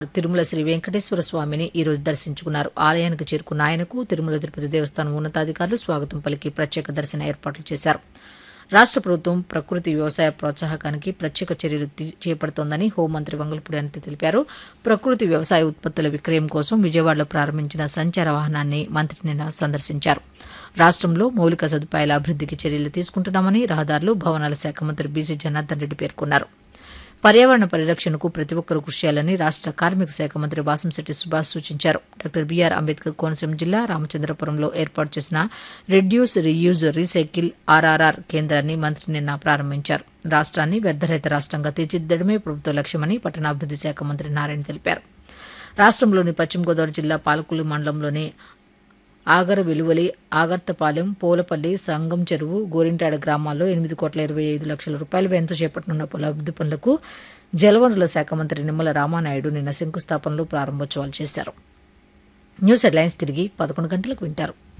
తిరుమల శ్రీ వెంకటేశ్వర స్వామిని ఈ రోజు దర్శించుకున్నారు ఆలయానికి చేరుకున్న ఆయనకు తిరుమల తిరుపతి దేవస్థానం ఉన్నతాధికారులు స్వాగతం పలికి ప్రత్యేక దర్శన ఏర్పాట్లు చేశారు రాష్ట్ర ప్రభుత్వం ప్రకృతి వ్యవసాయ ప్రోత్సాహకానికి ప్రత్యేక చర్యలు తీ- చేపడుతోందని హోంమంత్రి వంగలపూడి అనిత తెలిపారు ప్రకృతి వ్యవసాయ ఉత్పత్తుల విక్రయం కోసం విజయవాడలో ప్రారంభించిన సంచార వాహనాన్ని మంత్రి నిన్న సందర్శించారు రాష్ట్రంలో మౌలిక సదుపాయాల అభివృద్ధికి చర్యలు తీసుకుంటున్నామని రహదారులు భవనాల శాఖ మంత్రి బీసీ జనార్దన్ రెడ్డి పేర్కొన్నారు పర్యావరణ పరిరక్షణకు ప్రతి ఒక్కరూ కృషి చేయాలని రాష్ట్ర కార్మిక శాఖ మంత్రి వాసంశెట్టి సుభాష్ సూచించారు డాక్టర్ బీఆర్ అంబేద్కర్ కోనసీమ జిల్లా రామచంద్రపురంలో ఏర్పాటు చేసిన రెడ్యూస్ రీయూజ్ రీసైకిల్ ఆర్ఆర్ఆర్ కేంద్రాన్ని మంత్రి నిన్న ప్రారంభించారు రాష్ట్రాన్ని వ్యర్థరహిత రాష్ట్రంగా తీర్చిదిద్దడమే ప్రభుత్వ లక్ష్యమని పట్టణాభివృద్ధి శాఖ మంత్రి నారాయణ తెలిపారు రాష్ట్రంలోని పశ్చిమ గోదావరి జిల్లా పాలకులు మండలంలోని ఆగర వెలువలి ఆగర్తపాలెం పూలపల్లి సంగం చెరువు గోరింటాడ గ్రామాల్లో ఎనిమిది కోట్ల ఇరవై ఐదు లక్షల రూపాయల వ్యయంతో చేపట్టనున్న పలు అభివృద్ధి పనులకు జలవనరుల శాఖ మంత్రి నిమ్మల రామానాయుడు నిన్న శంకుస్థాపనలో ప్రారంభోత్సవాలు చేశారు న్యూస్ హెడ్లైన్స్ తిరిగి పదకొండు గంటలకు వింటారు